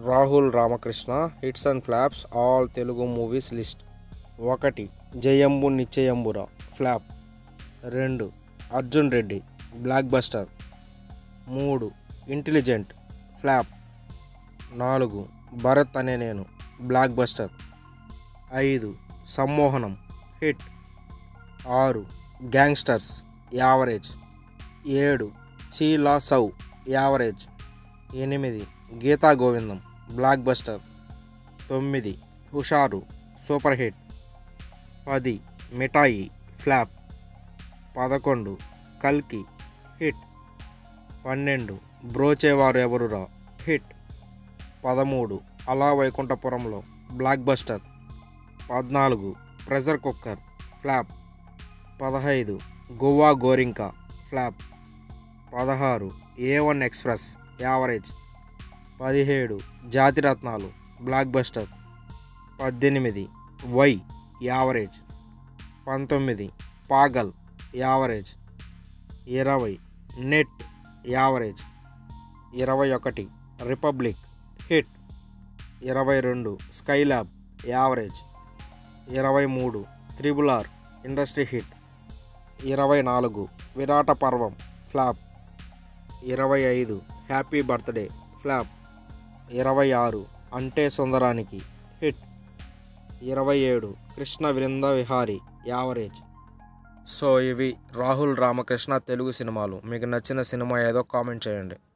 Rahul Ramakrishna hits and flops all Telugu movies list ఒకటి Jayammu Nischayammura flop రెండు Arjun Reddy blockbuster మూడు ఇంటెలిజెంట్ ఫ్లాప్ నాలుగు భరత్ అనే నేను బ్లాక్ బస్టర్ ఐదు సమ్మోహనం హిట్ ఆరు గ్యాంగ్స్టర్స్ యావరేజ్ ఏడు చీలా సౌ యావరేజ్ ఎనిమిది గీతా గోవిందం బ్లాక్ బస్టర్ తొమ్మిది హుషారు సూపర్ హిట్ పది మిఠాయి ఫ్లాప్ పదకొండు కల్కి హిట్ పన్నెండు బ్రోచేవారు ఎవరురా హిట్ పదమూడు అలా వైకుంఠపురంలో బ్లాక్ బస్టర్ పద్నాలుగు ప్రెషర్ కుక్కర్ ఫ్లాప్ పదహైదు గోవా గోరింకా ఫ్లాప్ పదహారు ఏ వన్ ఎక్స్ప్రెస్ యావరేజ్ పదిహేడు జాతిరత్నాలు బ్లాక్ బస్టర్ పద్దెనిమిది వై యావరేజ్ పంతొమ్మిది పాగల్ యావరేజ్ ఇరవై నెట్ యావరేజ్ ఇరవై ఒకటి రిపబ్లిక్ హిట్ ఇరవై రెండు స్కైలాబ్ యావరేజ్ ఇరవై మూడు త్రిబుల్ ఆర్ ఇండస్ట్రీ హిట్ ఇరవై నాలుగు విరాట పర్వం ఫ్లాప్ ఇరవై ఐదు హ్యాపీ బర్త్డే ఫ్లాప్ ఇరవై ఆరు అంటే సుందరానికి హిట్ ఇరవై ఏడు కృష్ణ వృంద విహారీ యావరేజ్ సో ఇవి రాహుల్ రామకృష్ణ తెలుగు సినిమాలు మీకు నచ్చిన సినిమా ఏదో కామెంట్ చేయండి